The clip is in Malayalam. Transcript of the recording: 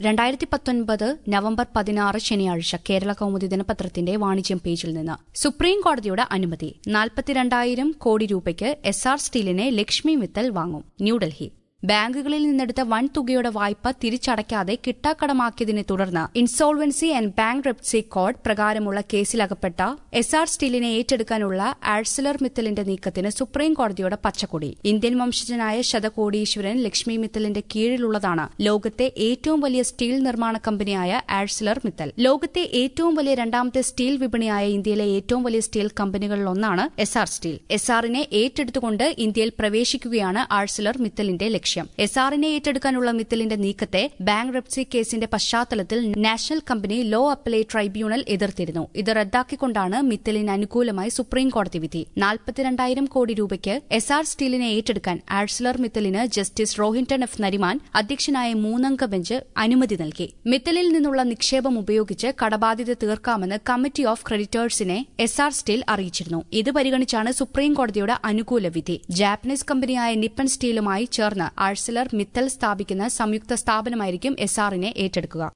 രണ്ടായിരത്തി പത്തൊൻപത് നവംബർ പതിനാറ് ശനിയാഴ്ച കേരള കൗമുദി ദിനപത്രത്തിന്റെ വാണിജ്യം പേജിൽ നിന്ന് സുപ്രീം കോടതിയുടെ അനുമതി നാൽപ്പത്തിരണ്ടായിരം കോടി രൂപയ്ക്ക് എസ് ആർ സ്റ്റീലിനെ ലക്ഷ്മി മിത്തൽ വാങ്ങും ന്യൂഡൽഹി ബാങ്കുകളിൽ നിന്നെടുത്ത വൻ തുകയുടെ വായ്പ തിരിച്ചടയ്ക്കാതെ കിട്ടാക്കടമാക്കിയതിനെ തുടർന്ന് insolvency and bankruptcy code പ്രകാരമുള്ള കേസിലകപ്പെട്ട എസ് ആർ സ്റ്റീലിനെ ഏറ്റെടുക്കാനുള്ള ആഴ്സലർ മിത്തലിന്റെ നീക്കത്തിന് സുപ്രീം കോടതിയുടെ പച്ചക്കൊടി ഇന്ത്യൻ വംശജനായ ശതകോടീശ്വരൻ ലക്ഷ്മി മിത്തലിന്റെ കീഴിലുള്ളതാണ് ലോകത്തെ ഏറ്റവും വലിയ സ്റ്റീൽ നിർമ്മാണ കമ്പനിയായ ആഴ്സലർ മിത്തൽ ലോകത്തെ ഏറ്റവും വലിയ രണ്ടാമത്തെ സ്റ്റീൽ വിപണിയായ ഇന്ത്യയിലെ ഏറ്റവും വലിയ സ്റ്റീൽ കമ്പനികളിലൊന്നാണ് എസ് ആർ സ്റ്റീൽ എസ് ആറിനെ ഏറ്റെടുത്തുകൊണ്ട് ഇന്ത്യയിൽ പ്രവേശിക്കുകയാണ് ആഴ്സലർ മിത്തലിന്റെ ലക്ഷ്യം എസ് ആറിനെ ഏറ്റെടുക്കാനുള്ള മിത്തലിന്റെ നീക്കത്തെ ബാങ്ക് റെപ്സി കേസിന്റെ പശ്ചാത്തലത്തിൽ national company law appellate tribunal എതിർത്തിരുന്നു ഇത് റദ്ദാക്കിക്കൊണ്ടാണ് മിത്തലിന് അനുകൂലമായി സുപ്രീം കോടതി വിധി നാൽപ്പത്തിരണ്ടായിരം കോടി രൂപയ്ക്ക് എസ് ആർ സ്റ്റീലിനെ ഏറ്റെടുക്കാൻ ആഴ്സലർ മിത്തലിന് ജസ്റ്റിസ് റോഹിൻടൺ എഫ് നരിമാൻ അധ്യക്ഷനായ മൂന്നംഗ ബെഞ്ച് അനുമതി നൽകി മിത്തലിൽ നിന്നുള്ള നിക്ഷേപം ഉപയോഗിച്ച് കടബാധ്യത തീർക്കാമെന്ന് കമ്മിറ്റി ഓഫ് ക്രെഡിറ്റേഴ്സിനെ എസ് ആർ സ്റ്റീൽ അറിയിച്ചിരുന്നു ഇത് പരിഗണിച്ചാണ് സുപ്രീം കോടതിയുടെ അനുകൂല വിധി ജാപ്പനീസ് കമ്പനിയായ നിപ്പൺ സ്റ്റീലുമായി ചേർന്ന് ആഴ്സലർ മിത്തൽ സ്ഥാപിക്കുന്ന സംയുക്ത സ്ഥാപനമായിരിക്കും എസ് ആറിനെ ഏറ്റെടുക്കുക